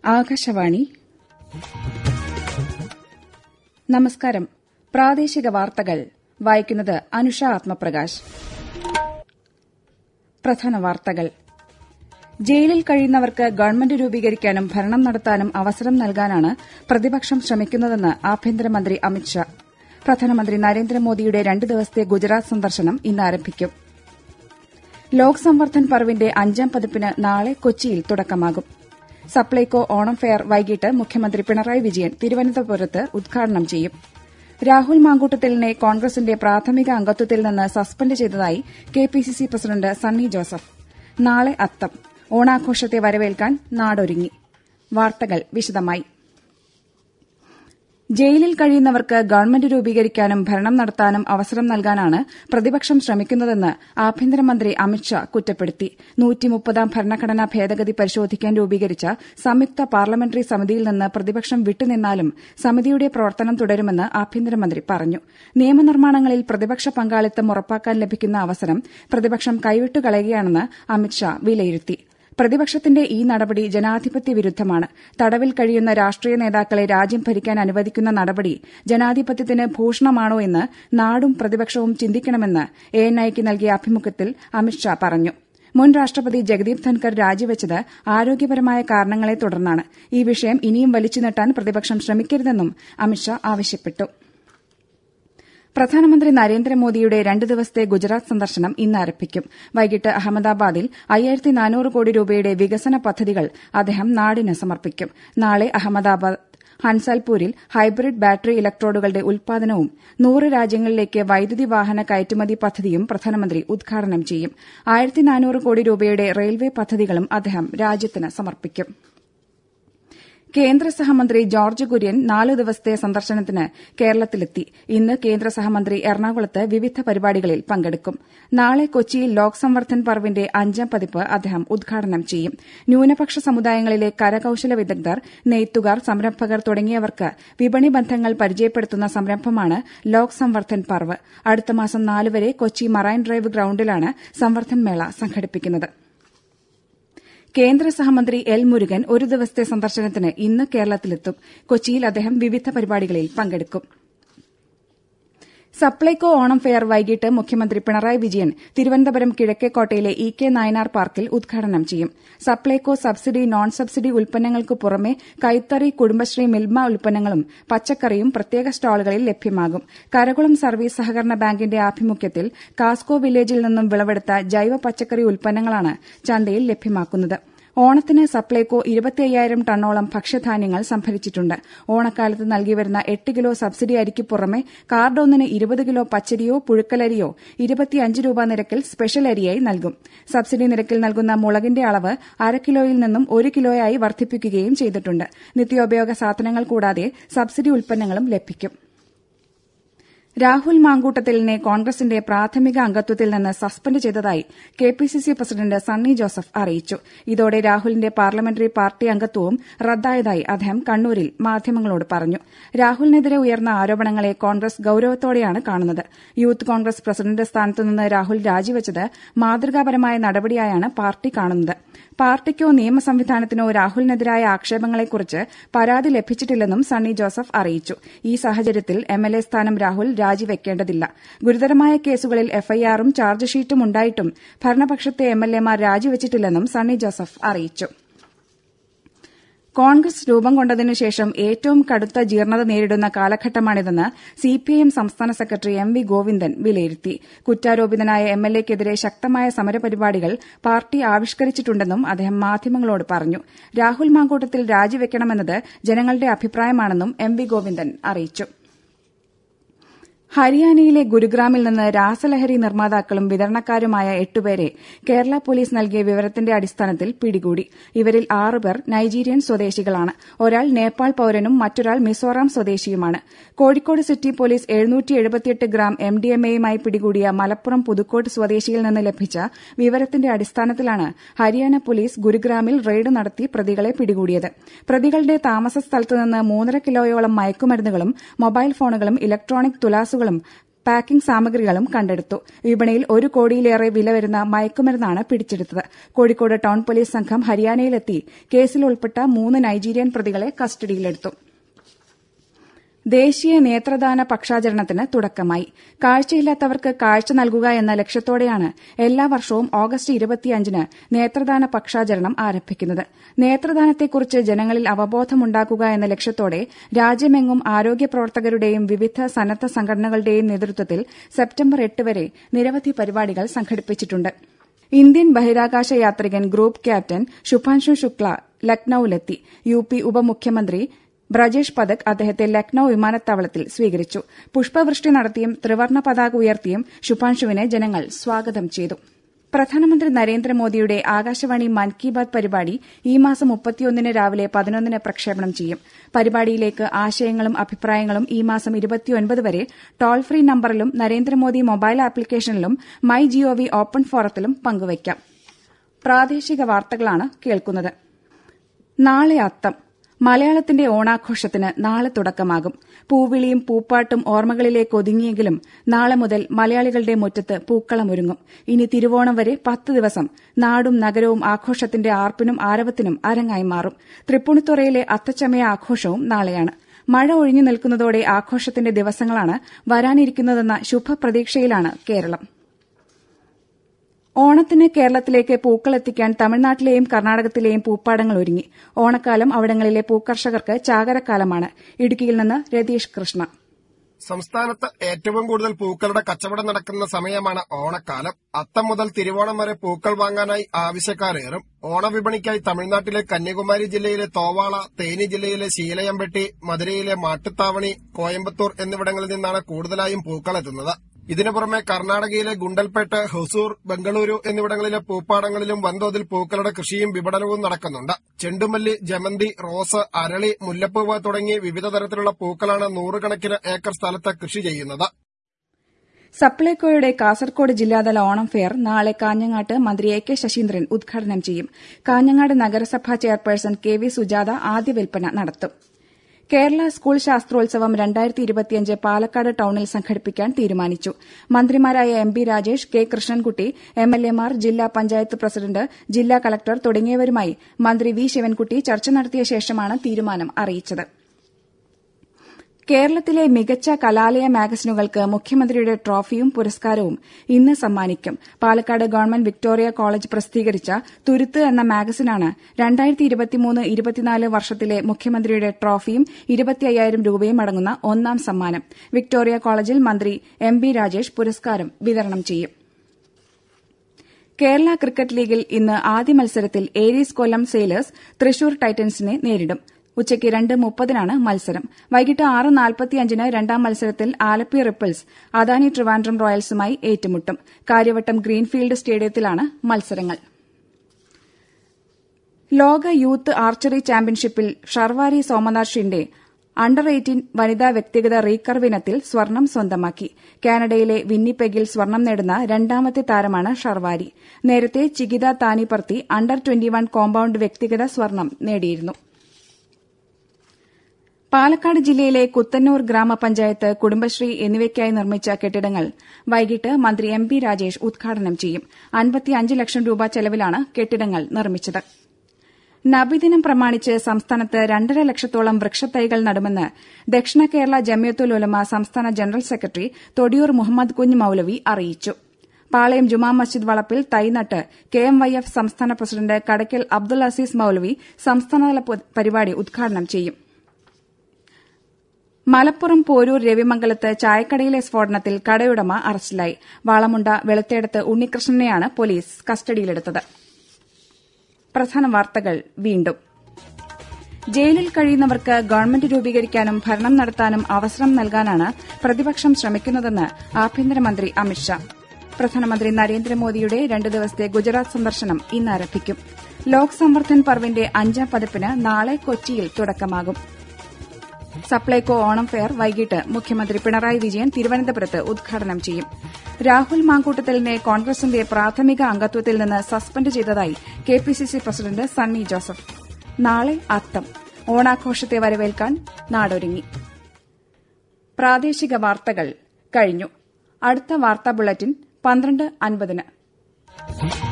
ആകാശവാണി നമസ്കാരം പ്രാദേശിക വാർത്തകൾ വായിക്കുന്നത് അനുഷ ആത്മപ്രകാശ് പ്രധാന വാർത്തകൾ ജയിലിൽ കഴിയുന്നവർക്ക് ഗവൺമെന്റ് രൂപീകരിക്കാനും ഭരണം നടത്താനും അവസരം നൽകാനാണ് പ്രതിപക്ഷം ശ്രമിക്കുന്നതെന്ന് ആഭ്യന്തരമന്ത്രി അമിത്ഷാ പ്രധാനമന്ത്രി നരേന്ദ്രമോദിയുടെ രണ്ട് ദിവസത്തെ ഗുജറാത്ത് സന്ദർശനം ഇന്ന് ആരംഭിക്കും ലോക് സംവർദ്ധൻ പർവിന്റെ അഞ്ചാം പതിപ്പിന് നാളെ കൊച്ചിയിൽ തുടക്കമാകും സപ്ലൈകോ ഓണം ഫെയർ വൈകിട്ട് മുഖ്യമന്ത്രി പിണറായി വിജയൻ തിരുവനന്തപുരത്ത് ഉദ്ഘാടനം ചെയ്യും രാഹുൽ മാങ്കൂട്ടത്തിലിനെ കോൺഗ്രസിന്റെ പ്രാഥമിക അംഗത്വത്തിൽ നിന്ന് സസ്പെൻഡ് ചെയ്തതായി കെപിസിസി പ്രസിഡന്റ് സണ്ണി ജോസഫ് നാളെ അത്തം ഓണാഘോഷത്തെ വരവേൽക്കാൻ നാടൊരുങ്ങി വാർത്തകൾ വിശദമായി ജയിലിൽ കഴിയുന്നവർക്ക് ഗവൺമെന്റ് രൂപീകരിക്കാനും ഭരണം നടത്താനും അവസരം നൽകാനാണ് പ്രതിപക്ഷം ശ്രമിക്കുന്നതെന്ന് ആഭ്യന്തരമന്ത്രി അമിത്ഷാ കുറ്റപ്പെടുത്തി നൂറ്റിമുപ്പതാം ഭരണഘടനാ ഭേദഗതി പരിശോധിക്കാൻ രൂപീകരിച്ച സംയുക്ത പാർലമെന്ററി സമിതിയിൽ നിന്ന് പ്രതിപക്ഷം വിട്ടുനിന്നാലും സമിതിയുടെ പ്രവർത്തനം തുടരുമെന്ന് ആഭ്യന്തരമന്ത്രി പറഞ്ഞു നിയമനിർമ്മാണങ്ങളിൽ പ്രതിപക്ഷ പങ്കാളിത്തം ഉറപ്പാക്കാൻ ലഭിക്കുന്ന അവസരം പ്രതിപക്ഷം കൈവിട്ടുകളയുകയാണെന്ന് അമിത്ഷാ വിലയിരുത്തി പ്രതിപക്ഷത്തിന്റെ ഈ നടപടി ജനാധിപത്യ വിരുദ്ധമാണ് തടവിൽ കഴിയുന്ന രാഷ്ട്രീയ നേതാക്കളെ രാജ്യം ഭരിക്കാൻ അനുവദിക്കുന്ന നടപടി ജനാധിപത്യത്തിന് ഭൂഷണമാണോ എന്ന് നാടും പ്രതിപക്ഷവും ചിന്തിക്കണമെന്ന് എഎൻഐക്ക് നൽകിയ അഭിമുഖത്തിൽ അമിത്ഷാ പറഞ്ഞു മുൻ രാഷ്ട്രപതി ജഗദീപ് ധൻകർ രാജിവെച്ചത് ആരോഗ്യപരമായ കാരണങ്ങളെ തുടർന്നാണ് ഈ വിഷയം ഇനിയും വലിച്ചുനീട്ടാൻ പ്രതിപക്ഷം ശ്രമിക്കരുതെന്നും അമിത്ഷാ ആവശ്യപ്പെട്ടു പ്രധാനമന്ത്രി നരേന്ദ്രമോദിയുടെ രണ്ട് ദിവസത്തെ ഗുജറാത്ത് സന്ദർശനം ഇന്ന് ആരംഭിക്കും വൈകിട്ട് അഹമ്മദാബാദിൽ അയ്യായിരത്തി നാനൂറ് കോടി രൂപയുടെ വികസന പദ്ധതികൾ അദ്ദേഹം നാടിന് സമർപ്പിക്കും നാളെ അഹമ്മദാബാദ് ഹൻസാൽപൂരിൽ ഹൈബ്രിഡ് ബാറ്ററി ഇലക്ട്രോഡുകളുടെ ഉൽപാദനവും നൂറ് രാജ്യങ്ങളിലേക്ക് വൈദ്യുതി വാഹന കയറ്റുമതി പദ്ധതിയും പ്രധാനമന്ത്രി ഉദ്ഘാടനം ചെയ്യും ആയിരത്തി നാനൂറ് കോടി രൂപയുടെ റെയിൽവേ പദ്ധതികളും അദ്ദേഹം രാജ്യത്തിന് സമർപ്പിക്കും കേന്ദ്ര സഹമന്ത്രി ജോർജ് കുര്യൻ നാല് ദിവസത്തെ സന്ദർശനത്തിന് കേരളത്തിലെത്തി ഇന്ന് കേന്ദ്ര സഹമന്ത്രി എറണാകുളത്ത് വിവിധ പരിപാടികളിൽ പങ്കെടുക്കും നാളെ കൊച്ചിയിൽ ലോക് സംവർദ്ധൻ പർവിന്റെ അഞ്ചാം പതിപ്പ് അദ്ദേഹം ഉദ്ഘാടനം ചെയ്യും ന്യൂനപക്ഷ സമുദായങ്ങളിലെ കരകൌശല വിദഗ്ധർ നെയ്ത്തുകാർ സംരംഭകർ തുടങ്ങിയവർക്ക് വിപണി ബന്ധങ്ങൾ പരിചയപ്പെടുത്തുന്ന സംരംഭമാണ് ലോക് സംവർദ്ധൻ പർവ് അടുത്ത മാസം നാല് വരെ കൊച്ചി മറൈൻ ഡ്രൈവ് ഗ്രൌണ്ടിലാണ് സംവർദ്ധൻ മേള സംഘടിപ്പിക്കുന്നത് കേന്ദ്ര സഹമന്ത്രി എൽ മുരുകൻ ഒരു ദിവസത്തെ സന്ദർശനത്തിന് ഇന്ന് കേരളത്തിലെത്തും കൊച്ചിയിൽ അദ്ദേഹം വിവിധ പരിപാടികളിൽ പങ്കെടുക്കും സപ്ലൈകോ ഓണം ഫെയർ വൈകിട്ട് മുഖ്യമന്ത്രി പിണറായി വിജയൻ തിരുവനന്തപുരം കിഴക്കേക്കോട്ടയിലെ ഇ കെ നായനാർ പാർക്കിൽ ഉദ്ഘാടനം ചെയ്യും സപ്ലൈകോ സബ്സിഡി നോൺ സബ്സിഡി ഉൽപ്പന്നങ്ങൾക്കു പുറമെ കൈത്തറി കുടുംബശ്രീ മിൽമ ഉൽപ്പന്നങ്ങളും പച്ചക്കറിയും പ്രത്യേക സ്റ്റാളുകളിൽ ലഭ്യമാകും കരകുളം സർവീസ് സഹകരണ ബാങ്കിന്റെ ആഭിമുഖ്യത്തിൽ കാസ്കോ വില്ലേജിൽ നിന്നും വിളവെടുത്ത ജൈവ പച്ചക്കറി ഉൽപ്പന്നങ്ങളാണ് ചന്തയിൽ ലഭ്യമാക്കുന്നത് ഓണത്തിന് സപ്ലൈകോ ഇരുപത്തിയ്യായിരം ടണ്ണോളം ഭക്ഷ്യധാന്യങ്ങൾ സംഭരിച്ചിട്ടുണ്ട് ഓണക്കാലത്ത് നൽകിവരുന്ന എട്ട് കിലോ സബ്സിഡി അരിക്ക് പുറമെ കാർഡൊന്നിന് ഇരുപത് കിലോ പച്ചരിയോ പുഴുക്കലരിയോ ഇരുപത്തിയഞ്ച് രൂപ നിരക്കിൽ സ്പെഷ്യൽ അരിയായി നൽകും സബ്സിഡി നിരക്കിൽ നൽകുന്ന മുളകിന്റെ അളവ് അര കിലോയിൽ നിന്നും ഒരു കിലോയായി വർദ്ധിപ്പിക്കുകയും ചെയ്തിട്ടുണ്ട് നിത്യോപയോഗ സാധനങ്ങൾ കൂടാതെ സബ്സിഡി ഉൽപ്പന്നങ്ങളും ലഭിക്കും രാഹുൽ മാങ്കൂട്ടത്തിലിനെ കോൺഗ്രസിന്റെ പ്രാഥമിക അംഗത്വത്തിൽ നിന്ന് സസ്പെൻഡ് ചെയ്തതായി കെപിസിസി പ്രസിഡന്റ് സണ്ണി ജോസഫ് അറിയിച്ചു ഇതോടെ രാഹുലിന്റെ പാർലമെന്ററി പാർട്ടി അംഗത്വവും റദ്ദായതായി അദ്ദേഹം കണ്ണൂരിൽ മാധ്യമങ്ങളോട് പറഞ്ഞു രാഹുലിനെതിരെ ഉയർന്ന ആരോപണങ്ങളെ കോൺഗ്രസ് ഗൌരവത്തോടെയാണ് കാണുന്നത് യൂത്ത് കോൺഗ്രസ് പ്രസിഡന്റ് സ്ഥാനത്തുനിന്ന് രാഹുൽ രാജിവെച്ചത് മാതൃകാപരമായ നടപടിയായാണ് പാർട്ടി കാണുന്നത് പാർട്ടിക്കോ നിയമ സംവിധാനത്തിനോ രാഹുലിനെതിരായ ആക്ഷേപങ്ങളെക്കുറിച്ച് പരാതി ലഭിച്ചിട്ടില്ലെന്നും സണ്ണി ജോസഫ് അറിയിച്ചു ഈ സാഹചര്യത്തിൽ എംഎൽഎ സ്ഥാനം രാഹുൽ രാജിവെക്കേണ്ടതില്ല ഗുരുതരമായ കേസുകളിൽ എഫ്ഐആറും ചാർജ് ഷീറ്റും ഉണ്ടായിട്ടും ഭരണപക്ഷത്തെ എംഎൽഎമാർ രാജിവെച്ചിട്ടില്ലെന്നും സണ്ണി ജോസഫ് അറിയിച്ചു കോൺഗ്രസ് രൂപം കൊണ്ടതിനു ശേഷം ഏറ്റവും കടുത്ത ജീർണത നേരിടുന്ന കാലഘട്ടമാണിതെന്ന് സിപിഐഎം സംസ്ഥാന സെക്രട്ടറി എം വി ഗോവിന്ദൻ വിലയിരുത്തി കുറ്റാരോപിതനായ എംഎൽഎക്കെതിരെ ശക്തമായ സമരപരിപാടികൾ പാർട്ടി ആവിഷ്കരിച്ചിട്ടുണ്ടെന്നും അദ്ദേഹം മാധ്യമങ്ങളോട് പറഞ്ഞു രാഹുൽ മാങ്കൂട്ടത്തിൽ രാജിവെക്കണമെന്നത് ജനങ്ങളുടെ അഭിപ്രായമാണെന്നും എം വി ഗോവിന്ദൻ അറിയിച്ചു ഹരിയാനയിലെ ഗുരുഗ്രാമിൽ നിന്ന് രാസലഹരി നിർമ്മാതാക്കളും വിതരണക്കാരുമായ എട്ടുപേരെ കേരള പോലീസ് നൽകിയ വിവരത്തിന്റെ അടിസ്ഥാനത്തിൽ പിടികൂടി ഇവരിൽ ആറുപേർ നൈജീരിയൻ സ്വദേശികളാണ് ഒരാൾ നേപ്പാൾ പൌരനും മറ്റൊരാൾ മിസോറാം സ്വദേശിയുമാണ് കോഴിക്കോട് സിറ്റി പോലീസ് എഴുന്നൂറ്റി ഗ്രാം എം ഡി എം എയുമായി പിടികൂടിയ മലപ്പുറം പുതുക്കോട്ട് സ്വദേശിയിൽ നിന്ന് ലഭിച്ച വിവരത്തിന്റെ അടിസ്ഥാനത്തിലാണ് ഹരിയാന പോലീസ് ഗുരുഗ്രാമിൽ റെയ്ഡ് നടത്തി പ്രതികളെ പിടികൂടിയത് പ്രതികളുടെ താമസ സ്ഥലത്തുനിന്ന് മൂന്നര കിലോയോളം മയക്കുമരുന്നുകളും മൊബൈൽ ഫോണുകളും ഇലക്ട്രോണിക് തുലാസുകളും പാക്കിംഗ് സാമഗ്രികളും കണ്ടെടുത്തു വിപണിയിൽ ഒരു കോടിയിലേറെ വില വരുന്ന മയക്കുമരുന്നാണ് പിടിച്ചെടുത്തത് കോഴിക്കോട് ടൌൺ പോലീസ് സംഘം ഹരിയാനയിലെത്തി കേസിൽ ഉൾപ്പെട്ട മൂന്ന് നൈജീരിയൻ പ്രതികളെ കസ്റ്റഡിയിലെടുത്തു ദേശീയ നേത്രദാന പക്ഷാചരണത്തിന് തുടക്കമായി കാഴ്ചയില്ലാത്തവർക്ക് കാഴ്ച നൽകുക എന്ന ലക്ഷ്യത്തോടെയാണ് എല്ലാ വർഷവും ഓഗസ്റ്റ് ഇരുപത്തിയഞ്ചിന് നേത്രദാന പക്ഷാചരണം ആരംഭിക്കുന്നത് നേത്രദാനത്തെക്കുറിച്ച് ജനങ്ങളിൽ അവബോധമുണ്ടാക്കുക എന്ന ലക്ഷ്യത്തോടെ രാജ്യമെങ്ങും ആരോഗ്യ പ്രവർത്തകരുടെയും വിവിധ സന്നദ്ധ സംഘടനകളുടെയും നേതൃത്വത്തിൽ സെപ്റ്റംബർ എട്ട് വരെ നിരവധി പരിപാടികൾ സംഘടിപ്പിച്ചിട്ടുണ്ട് ഇന്ത്യൻ ബഹിരാകാശ യാത്രികൻ ഗ്രൂപ്പ് ക്യാപ്റ്റൻ ശുഭാൻഷു ശുക്ല ലക്നൌവിലെത്തി യു പി ഉപമുഖ്യമന്ത്രി ബ്രജേഷ് പഥക് അദ്ദേഹത്തെ ലക്നൌ വിമാനത്താവളത്തിൽ സ്വീകരിച്ചു പുഷ്പവൃഷ്ടി നടത്തിയും ത്രിവർണ്ണ പതാക ഉയർത്തിയും ശുഭാൻഷുവിനെ ജനങ്ങൾ സ്വാഗതം ചെയ്തു പ്രധാനമന്ത്രി നരേന്ദ്രമോദിയുടെ ആകാശവാണി മൻ കി ബാത് പരിപാടി ഈ മാസം മുപ്പത്തിയൊന്നിന് രാവിലെ പതിനൊന്നിന് പ്രക്ഷേപണം ചെയ്യും പരിപാടിയിലേക്ക് ആശയങ്ങളും അഭിപ്രായങ്ങളും ഈ മാസം ഇരുപത്തിയൊൻപത് വരെ ടോൾ ഫ്രീ നമ്പറിലും നരേന്ദ്രമോദി മൊബൈൽ ആപ്ലിക്കേഷനിലും മൈ ജിഒവി ഓപ്പൺ ഫോറത്തിലും പങ്കുവയ്ക്കാം പ്രാദേശിക വാർത്തകളാണ് കേൾക്കുന്നത് നാളെ അത്തം മലയാളത്തിന്റെ ഓണാഘോഷത്തിന് നാളെ തുടക്കമാകും പൂവിളിയും പൂപ്പാട്ടും ഓർമ്മകളിലേക്ക് ഒതുങ്ങിയെങ്കിലും നാളെ മുതൽ മലയാളികളുടെ മുറ്റത്ത് പൂക്കളമൊരുങ്ങും ഇനി തിരുവോണം വരെ പത്ത് ദിവസം നാടും നഗരവും ആഘോഷത്തിന്റെ ആർപ്പിനും ആരവത്തിനും അരങ്ങായി മാറും തൃപ്പൂണിത്തുറയിലെ അത്തച്ചമയ ആഘോഷവും നാളെയാണ് മഴ ഒഴിഞ്ഞു നിൽക്കുന്നതോടെ ആഘോഷത്തിന്റെ ദിവസങ്ങളാണ് വരാനിരിക്കുന്നതെന്ന ശുഭപ്രതീക്ഷയിലാണ് കേരളം ഓണത്തിന് കേരളത്തിലേക്ക് പൂക്കളെത്തിക്കാൻ തമിഴ്നാട്ടിലെയും കർണാടകത്തിലെയും പൂപ്പാടങ്ങൾ ഒരുങ്ങി ഓണക്കാലം അവിടങ്ങളിലെ പൂക്കർഷകർക്ക് ചാകരക്കാലമാണ് ഇടുക്കിയിൽ നിന്ന് രതീഷ് കൃഷ്ണ സംസ്ഥാനത്ത് ഏറ്റവും കൂടുതൽ പൂക്കളുടെ കച്ചവടം നടക്കുന്ന സമയമാണ് ഓണക്കാലം അത്തം മുതൽ തിരുവോണം വരെ പൂക്കൾ വാങ്ങാനായി ആവശ്യക്കാരേറും ഓണവിപണിക്കായി തമിഴ്നാട്ടിലെ കന്യാകുമാരി ജില്ലയിലെ തോവാള തേനി ജില്ലയിലെ ശീലയമ്പെട്ടി മധുരയിലെ മാട്ടുത്താവണി കോയമ്പത്തൂർ എന്നിവിടങ്ങളിൽ നിന്നാണ് കൂടുതലായും പൂക്കളെത്തുന്നത് ഇതിനു പുറമെ കർണാടകയിലെ ഗുണ്ടൽപേട്ട് ഹൊസൂർ ബംഗളൂരു എന്നിവിടങ്ങളിലെ പൂപ്പാടങ്ങളിലും വൻതോതിൽ പൂക്കളുടെ കൃഷിയും വിപണനവും നടക്കുന്നുണ്ട് ചെണ്ടുമല്ലി ജമന്തി റോസ് അരളി മുല്ലപ്പൂവ് തുടങ്ങി വിവിധ തരത്തിലുള്ള പൂക്കളാണ് നൂറുകണക്കിന് ഏക്കർ സ്ഥലത്ത് കൃഷി ചെയ്യുന്നത് സപ്ലൈകോയുടെ കാസർകോട് ജില്ലാതല ഓണം ഫെയർ നാളെ കാഞ്ഞങ്ങാട്ട് മന്ത്രി എ കെ ശശീന്ദ്രൻ ഉദ്ഘാടനം ചെയ്യും കാഞ്ഞങ്ങാട് നഗരസഭാ ചെയർപേഴ്സൺ കെ വി സുജാത ആദ്യ വിൽപ്പന നടത്തും കേരള സ്കൂൾ ശാസ്ത്രോത്സവം രണ്ടായിരത്തി ഇരുപത്തിയഞ്ച് പാലക്കാട് ടൌണിൽ സംഘടിപ്പിക്കാൻ തീരുമാനിച്ചു മന്ത്രിമാരായ M B Rajesh K Krishnankutty M L എമാർ ജില്ലാ പഞ്ചായത്ത് പ്രസിഡന്റ് ജില്ലാ കളക്ടർ തുടങ്ങിയവരുമായി മന്ത്രി വി ശിവൻകുട്ടി ചർച്ച നടത്തിയ ശേഷമാണ് തീരുമാനം അറിയിച്ചത് കേരളത്തിലെ മികച്ച കലാലയ മാഗസിനുകൾക്ക് മുഖ്യമന്ത്രിയുടെ ട്രോഫിയും പുരസ്കാരവും ഇന്ന് സമ്മാനിക്കും പാലക്കാട് ഗവൺമെന്റ് വിക്ടോറിയ കോളേജ് പ്രസിദ്ധീകരിച്ച തുരുത്ത് എന്ന മാഗസിനാണ് രണ്ടായിരത്തി ഇരുപത്തിമൂന്ന് ഇരുപത്തിനാല് വർഷത്തിലെ മുഖ്യമന്ത്രിയുടെ ട്രോഫിയും ഇരുപത്തിയ്യായിരം രൂപയും അടങ്ങുന്ന ഒന്നാം സമ്മാനം വിക്ടോറിയ കോളേജിൽ മന്ത്രി എം ബി രാജേഷ് പുരസ്കാരം വിതരണം ചെയ്യും കേരള ക്രിക്കറ്റ് ലീഗിൽ ഇന്ന് ആദ്യ മത്സരത്തിൽ ഏരീസ് കൊല്ലം സെയിലേഴ്സ് തൃശൂർ ടൈറ്റൻസിനെ നേരിടും ഉച്ചയ്ക്ക് രണ്ട് മുപ്പതിനാണ് മത്സരം വൈകിട്ട് ആറ് നാൽപ്പത്തിയഞ്ചിന് രണ്ടാം മത്സരത്തിൽ ആലപ്പി റിപ്പിൾസ് അദാനി ട്രിവാൻഡ്രം റോയൽസുമായി ഏറ്റുമുട്ടും കാര്യവട്ടം ഗ്രീൻഫീൽഡ് സ്റ്റേഡിയത്തിലാണ് മത്സരങ്ങൾ ലോക യൂത്ത് ആർച്ചറി ചാമ്പ്യൻഷിപ്പിൽ ഷർവാരി സോമനാഥ് ഷിൻഡെ അണ്ടർ എയ്റ്റീൻ വനിതാ വ്യക്തിഗത റീകർവ് ഇനത്തിൽ സ്വർണം സ്വന്തമാക്കി കാനഡയിലെ വിന്നിപ്പെഗിൽ സ്വർണം നേടുന്ന രണ്ടാമത്തെ താരമാണ് ഷർവാരി നേരത്തെ Chikitha Taniparthi under twenty one compound വ്യക്തിഗത സ്വർണം നേടിയിരുന്നു പാലക്കാട് ജില്ലയിലെ കുത്തന്നൂർ ഗ്രാമപഞ്ചായത്ത് കുടുംബശ്രീ എന്നിവയ്ക്കായി നിർമ്മിച്ച കെട്ടിടങ്ങൾ വൈകിട്ട് മന്ത്രി എം പി രാജേഷ് ഉദ്ഘാടനം ചെയ്യും അൻപത്തിയഞ്ച് ലക്ഷം രൂപ ചെലവിലാണ് കെട്ടിടങ്ങൾ നിർമ്മിച്ചത് നബിദിനം പ്രമാണിച്ച് സംസ്ഥാനത്ത് രണ്ടര ലക്ഷത്തോളം വൃക്ഷത്തൈകൾ നടുമെന്ന് ദക്ഷിണ കേരള ജമിയത്തുൽ ഉലമ സംസ്ഥാന ജനറൽ സെക്രട്ടറി തൊടിയൂർ മുഹമ്മദ് കുഞ്ഞ് മൌലവി അറിയിച്ചു പാളയം ജുമാ മസ്ജിദ് വളപ്പിൽ തൈനട്ട് കെ എം വൈ എഫ് സംസ്ഥാന പ്രസിഡന്റ് കടയ്ക്കൽ അബ്ദുൽ അസീസ് മൌലവി സംസ്ഥാനതല പരിപാടി ഉദ്ഘാടനം ചെയ്യും മലപ്പുറം പോരൂർ രവിമംഗലത്ത് ചായക്കടയിലെ സ്ഫോടനത്തിൽ കടയുടമ അറസ്റ്റിലായി വാളമുണ്ട വെളുത്തേടത്ത് ഉണ്ണികൃഷ്ണനെയാണ് പോലീസ് കസ്റ്റഡിയിലെടുത്തത് പ്രധാന വാർത്തകൾ വീണ്ടും ജയിലിൽ കഴിയുന്നവർക്ക് ഗവൺമെന്റ് രൂപീകരിക്കാനും ഭരണം നടത്താനും അവസരം നൽകാനാണ് പ്രതിപക്ഷം ശ്രമിക്കുന്നതെന്ന് ആഭ്യന്തരമന്ത്രി അമിത്ഷാ പ്രധാനമന്ത്രി നരേന്ദ്രമോദിയുടെ രണ്ട് ദിവസത്തെ ഗുജറാത്ത് സന്ദർശനം ഇന്ന് ആരംഭിക്കും ലോക് സംവർദ്ധൻ പർവിന്റെ അഞ്ചാം പതിപ്പിന് നാളെ കൊച്ചിയിൽ തുടക്കമാകും സപ്ലൈകോ ഓണം ഫെയർ വൈകിട്ട് മുഖ്യമന്ത്രി പിണറായി വിജയൻ തിരുവനന്തപുരത്ത് ഉദ്ഘാടനം ചെയ്യും രാഹുൽ മാങ്കൂട്ടത്തലിനെ കോൺഗ്രസിന്റെ പ്രാഥമിക അംഗത്വത്തിൽ നിന്ന് സസ്പെൻഡ് ചെയ്തതായി കെപിസിസി പ്രസിഡന്റ് സണ്ണി ജോസഫ് നാളെ അത്തം ഓണാഘോഷത്തെ വരവേൽക്കാൻ നാടൊരുങ്ങി പ്രാദേശിക വാർത്തകൾ കഴിഞ്ഞു അടുത്ത വാർത്താ ബുള്ളറ്റിൻ പന്ത്രണ്ട് അൻപതിന്